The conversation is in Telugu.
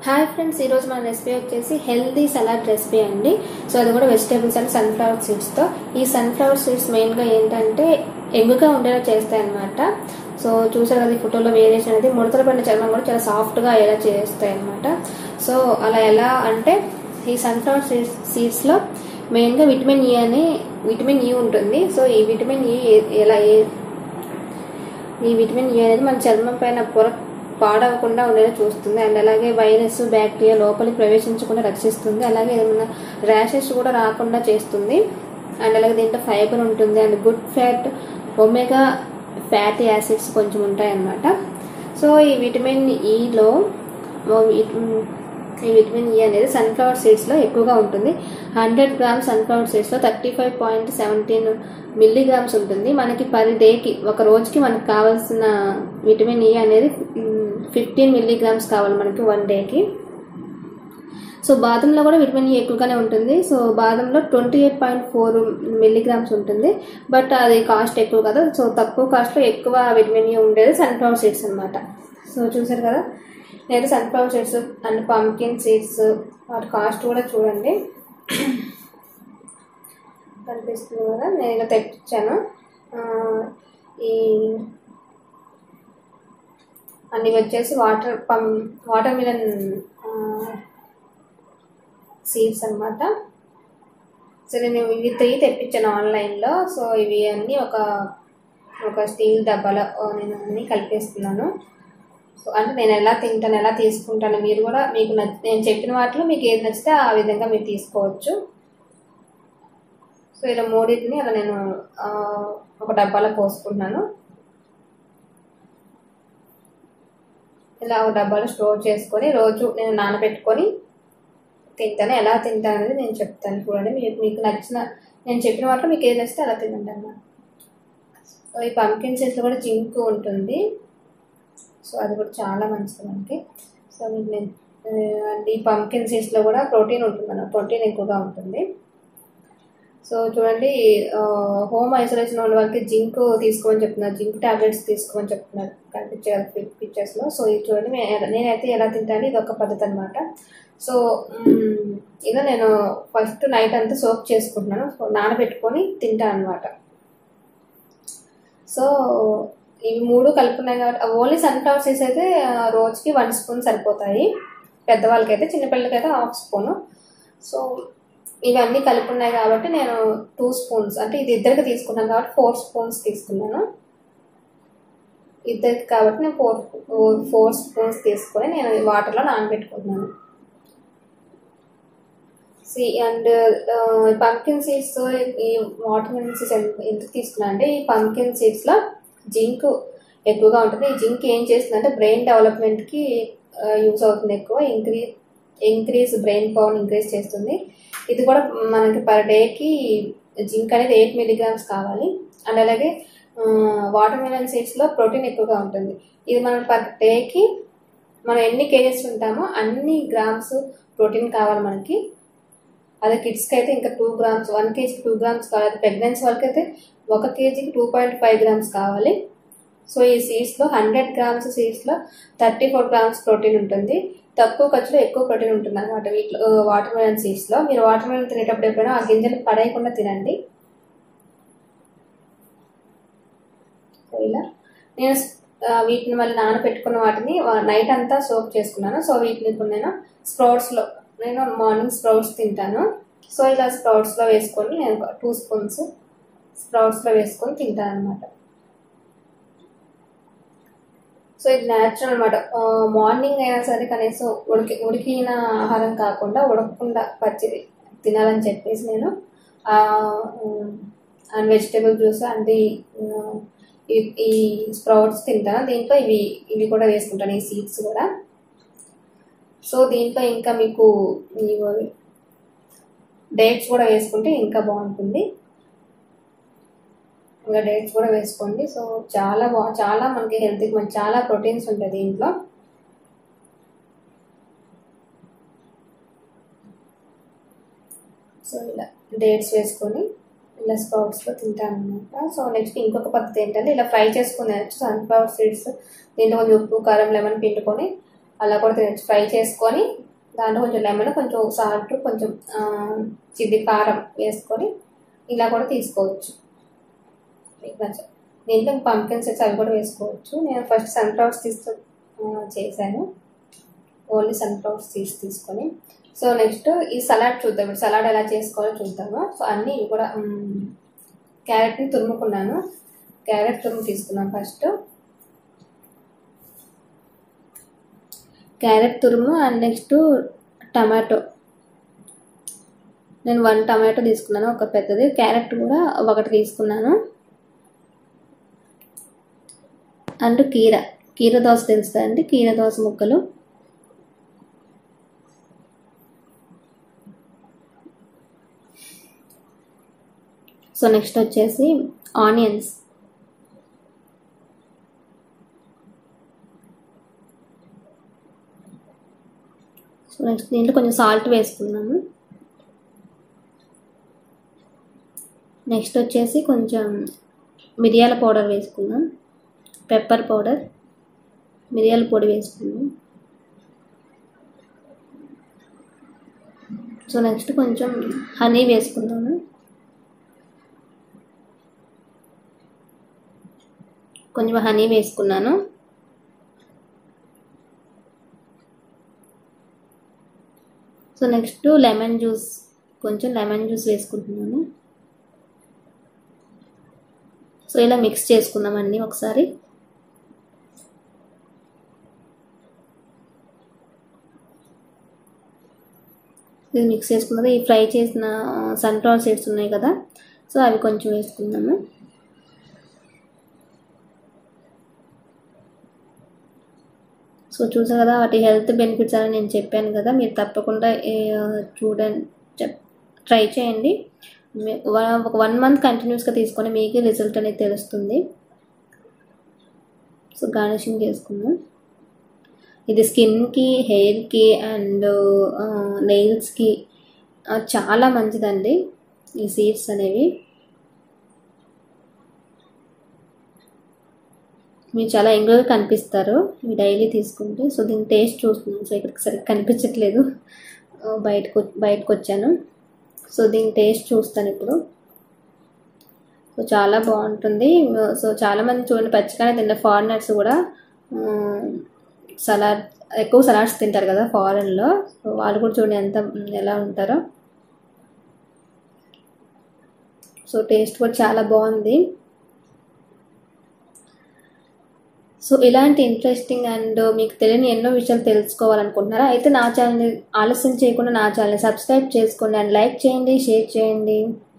హాయ్ ఫ్రెండ్స్ ఈరోజు మన రెసిపీ వచ్చేసి హెల్దీ సలాడ్ రెసిపీ అండి సో అది కూడా వెజిటేబుల్స్ అండ్ సన్ఫ్లవర్ సీడ్స్తో ఈ సన్ఫ్లవర్ సీడ్స్ మెయిన్గా ఏంటంటే ఎగ్గుగా ఉండేలా చేస్తాయి అనమాట సో చూసారు కదా ఈ ఫోటోలో వేరియేషన్ అనేది ముడతల పడిన చర్మం కూడా చాలా సాఫ్ట్గా ఎలా చేస్తాయి అనమాట సో అలా ఎలా అంటే ఈ సన్ఫ్లవర్ సీడ్స్ సీడ్స్లో మెయిన్గా విటమిన్ ఈ అని విటమిన్ ఈ ఉంటుంది సో ఈ విటమిన్ ఈ ఎలా ఏ- ఈ విటమిన్ ఈ అనేది మన చర్మం పైన పొర పాడవకుండా ఉండేలా చూస్తుంది అండ్ అలాగే వైరస్ బ్యాక్టీరియా లోపలికి ప్రవేశించకుండా రక్షిస్తుంది అలాగే ఏమైనా ర్యాషెస్ కూడా రాకుండా చేస్తుంది అండ్ అలాగే దీంట్లో ఫైబర్ ఉంటుంది and good fat omega fatty acids కొంచెం ఉంటాయి అన్నమాట సో ఈ విటమిన్ ఈలో ఈ విటమిన్ ఈ అనేది సన్ఫ్లవర్ సీడ్స్లో ఎక్కువగా ఉంటుంది హండ్రెడ్ గ్రామ్స్ సన్ఫ్లవర్ సీడ్స్లో thirty five point seventeen milligrams ఉంటుంది మనకి పర్ డేకి ఒక రోజుకి మనకు కావాల్సిన విటమిన్ ఈ అనేది ఫిఫ్టీన్ మిల్లీగ్రామ్స్ కావాలి మనకి వన్ డేకి సో బాదంలో కూడా విటమిన్ ఈ ఎక్కువగానే ఉంటుంది సో బాదంలో twenty eight point four milligrams ఉంటుంది బట్ అది కాస్ట్ ఎక్కువ కదా సో తక్కువ కాస్ట్లో ఎక్కువ విటమిన్ ఈ ఉండేది సన్ఫ్లవర్ సీడ్స్ అనమాట సో చూసారు కదా నేను sunflower seeds and pumpkin seeds వాటి కాస్ట్ కూడా చూడండి కనిపిస్తుంది కదా నేను ఇలా తెప్పించాను ఆ, ఈ అన్ని వచ్చేసి వాటర్ పం వాటర్ మిలన్ సీడ్స్ అన్నమాట సో నేను ఇవి త్రీ తెప్పించాను ఆన్లైన్లో సో ఇవి అన్నీ ఒక ఒక స్టీల్ డబ్బాలో ఆ, నేను అన్నీ కలిపేస్తున్నాను సో అంటే నేను ఎలా తింటాను ఎలా తీసుకుంటాను మీరు కూడా మీకు నచ్చ నేను చెప్పిన వాటిలో మీకు ఏది నచ్చితే ఆ విధంగా మీరు తీసుకోవచ్చు సో ఇలా మూడింటిని అలా నేను ఆ, ఒక డబ్బాలో పోసుకుంటున్నాను ఇలా ఒక డబ్బాలో స్టోర్ చేసుకొని రోజు నేను నానబెట్టుకొని తింటాను ఎలా తింటాను అనేది నేను చెప్తాను చూడండి మీకు మీకు నచ్చిన నేను చెప్పిన వాటిలో మీకు ఏది నచ్చితే అలా తినండి అన్నమాట సో ఈ పంకిన్ సీడ్స్లో కూడా జింక్ ఉంటుంది సో అది కూడా చాలా మంచిది మనకి సో మీకు నేను ఆ, అండ్ ఈ పంకిన్ సీడ్స్లో కూడా ప్రోటీన్ ఉంటుంది అన్నమాట ప్రోటీన్ ఎక్కువగా ఉంటుంది సో చూడండి హోమ్ ఐసోలేషన్ ఉన్న వాళ్ళకి జింక్ తీసుకోమని చెప్తున్నారు జింక్ టాబ్లెట్స్ తీసుకోమని చెప్తున్నారు కనిపించారు పిక్చర్స్లో సో ఇది చూడండి నే- నేనైతే ఎలా తింటాను ఇది ఒక పద్ధతి అనమాట సో మ్, ఇలా నేను ఫస్ట్ నైట్ అంతా సోప్ చేసుకుంటున్నాను సో నానబెట్టుకొని తింటాను అనమాట సో ఇవి మూడు కలుపుకున్నాయి కాబట్టి ఓన్లీ సన్ఫ్లవర్ సీడ్స్ అయితే ఆ, రోజుకి వన్ స్పూన్ సరిపోతాయి పెద్దవాళ్ళకైతే చిన్నపిల్లలకైతే హాఫ్ స్పూను సో ఇవన్నీ కలిపి ఉన్నాయి కాబట్టి నేను టూ స్పూన్స్ అంటే ఇది ఇద్దరికి తీసుకున్నాను కాబట్టి ఫోర్ స్పూన్స్ తీసుకున్నాను ఇద్దరికి కాబట్టి నేను ఫోర్ ఫోర్ స్పూన్స్ తీసుకొని నేను వాటర్లో నానబెట్టుకుంటున్నాను సి అండ్ పంకిన్ సీడ్స్ ఈ వాటర్ మిలన్ సీడ్స్ ఎందుకు తీసుకున్నా అంటే ఈ పంకిన్ సీడ్స్లో జింక్ ఎక్కువగా ఉంటుంది ఈ జింక్ ఏం చేస్తుందంటే బ్రెయిన్ డెవలప్మెంట్కి యూస్ అవుతుంది ఎక్కువ increase increase brain power increase చేస్తుంది ఇది కూడా మనకి పర్ డేకి జింక్ అనేది ఎయిట్ మిలీగ్రామ్స్ కావాలి అండ్ అలాగే వాటర్ మిలన్ సీడ్స్లో ప్రోటీన్ ఎక్కువగా ఉంటుంది ఇది మనం పర్ డేకి మనం ఎన్ని కేజెస్ ఉంటామో అన్ని గ్రామ్స్ ప్రోటీన్ కావాలి మనకి అదే కిడ్స్కి అయితే ఇంకా టూ గ్రామ్స్ వన్ కేజీకి టూ గ్రామ్స్ కావాలి ప్రెగ్నెన్సీ వాళ్ళకి అయితే ఒక కేజీకి టూ పాయింట్ ఫైవ్ గ్రామ్స్ కావాలి సో ఈ సీడ్స్లో హండ్రెడ్ గ్రామ్స్ సీడ్స్లో థర్టీ ఫోర్ గ్రామ్స్ ప్రోటీన్ ఉంటుంది తక్కువ ఖర్చులో ఎక్కువ ప్రోటీన్ ఉంటుంది అనమాట వీటిలో వాటర్ మెలన్ సీడ్స్లో మీరు వాటర్ మెలన్ తినేటప్పుడు ఎప్పుడైనా ఆ గింజలు పడేయకుండా తినండి సో ఇలా నేను ఆ, వీటిని మళ్ళీ నానబెట్టుకున్న వాటిని నైట్ అంతా సోప్ చేసుకున్నాను సో వీటిని ఇప్పుడు నేను స్ప్రౌట్స్లో నేను మార్నింగ్ స్ప్రౌట్స్ తింటాను సో ఇలా స్ప్రౌట్స్లో వేసుకొని నేను టూ స్పూన్స్ స్ప్రౌట్స్లో వేసుకొని తింటాను అనమాట సో ఇది న్యాచురల్ అనమాట మార్నింగ్ అయినా సరే కనీసం ఉడికి ఉడికిన ఆహారం కాకుండా ఉడకకుండా పచ్చిది తినాలని చెప్పేసి నేను అండ్ వెజిటేబుల్ జ్యూస్ అండ్ ఈ, ఆ, ఈ- ఈ స్ప్రౌట్స్ తింటాను దీంట్లో ఇవి ఇవి కూడా వేసుకుంటాను ఈ సీడ్స్ కూడా సో దీంట్లో ఇంకా మీకు డేట్స్ కూడా వేసుకుంటే ఇంకా బాగుంటుంది ఇంకా డేట్స్ కూడా వేసుకోండి సో చాలా బా చాలా మనకి హెల్త్కి మంచి చాలా ప్రోటీన్స్ ఉంటాయి దీంట్లో సో ఇలా డేట్స్ వేసుకొని ఇలా స్ప్రౌట్స్లో తింటాను అనమాట సో నెక్స్ట్ ఇంకొక పద్ధతి ఏంటంటే ఇలా ఫ్రై చేసుకుని సన్ఫ్లవర్ సీడ్స్ దీంట్లో కొంచెం ఉప్పు కారం లెమన్ పిండుకొని అలా కూడా తినచ్చు ఫ్రై చేసుకొని దాంట్లో కొంచెం లెమన్ కొంచెం సాల్ట్ కొంచెం ఆ, చిల్లి కారం వేసుకొని ఇలా కూడా తీసుకోవచ్చు మీకు నచ్చ- దీంట్లో పంకిన్ సీడ్స్ అవి కూడా వేసుకోవచ్చు నేను ఫస్ట్ సన్ఫ్లవర్స్ తీస్తూ ఆ, చేశాను ఓన్లీ సన్ఫ్లవర్స్ తీసి తీసుకొని సో నెక్స్ట్ ఈ సలాడ్ చూద్దాం ఇప్పుడు సలాడ్ ఎలా చేసుకోవాలో చూద్దాము సో అన్నీ ఇవి కూడా మ్, క్యారెట్ని తురుముకున్నాను క్యారెట్ తురుము తీసుకున్నాను ఫస్ట్ క్యారెట్ తురుము అండ్ నెక్స్ట్ టమాటో నేను వన్ టమాటో తీసుకున్నాను ఒక పెద్దది క్యారెట్ కూడా ఒకటి తీసుకున్నాను అండ్ కీర కీర దోశ తెలుస్తుంది అండి కీర దోశ ముక్కలు సో నెక్స్ట్ వచ్చేసి ఆనియన్స్ సో నెక్స్ట్ దీంట్లో కొంచెం సాల్ట్ వేసుకున్నాము నెక్స్ట్ వచ్చేసి కొంచెం మిరియాల పౌడర్ వేసుకుందాం పెప్పర్ పౌడర్ మిరియాల పొడి వేసుకుందాం సో నెక్స్ట్ కొంచెం హనీ వేసుకుందాము కొంచెం హనీ వేసుకున్నాను సో నెక్స్ట్ లెమన్ జ్యూస్ కొంచెం లెమన్ జ్యూస్ వేసుకుంటున్నాను సో ఇలా మిక్స్ చేసుకుందాం అన్నీ ఒకసారి ఇది మిక్స్ చేసుకున్నది ఈ ఫ్రై చేసిన సన్ఫ్లవర్ సీడ్స్ ఉన్నాయి కదా సో అవి కొంచెం వేసుకుందాము సో చూసా కదా వాటి హెల్త్ బెనిఫిట్స్ అని నేను చెప్పాను కదా మీరు తప్పకుండా ఏ- చూడండి చెప్ ట్రై చేయండి మీ- వ- ఒక వన్ మంత్ కంటిన్యూస్గా తీసుకొని మీకు రిజల్ట్ అనేది తెలుస్తుంది సో గార్నిషింగ్ చేసుకుందాం ఇది స్కిన్కి హెయిర్కి అండ్ నెయిల్స్కి చాలా మంచిదండి ఈ సీడ్స్ అనేవి మీరు చాలా యంగ్గా కనిపిస్తారు ఇవి డైలీ తీసుకుంటే సో దీని టేస్ట్ చూస్తున్నాను సో ఇక్కడికి సరిగ్గా కనిపించట్లేదు ఆ, బయటకు బయటకు వచ్చాను సో దీని టేస్ట్ చూస్తాను ఇప్పుడు సో చాలా బాగుంటుంది సో చాలామంది చూడండి పచ్చిగానే తింటారు ఫారినర్స్ కూడా సలాడ్ ఎక్కువ సలాడ్స్ తింటారు కదా ఫారెన్లో సో వాళ్ళు కూడా చూడండి ఎంత ఎలా ఉంటారో సో టేస్ట్ కూడా చాలా బాగుంది సో ఇలాంటి ఇంట్రెస్టింగ్ అండ్ మీకు తెలియని ఎన్నో విషయాలు తెలుసుకోవాలనుకుంటున్నారా అయితే నా ఛానల్ని ఆలస్యం చేయకుండా నా ఛానల్ని సబ్స్క్రైబ్ చేసుకోండి అండ్ లైక్ చేయండి షేర్ చేయండి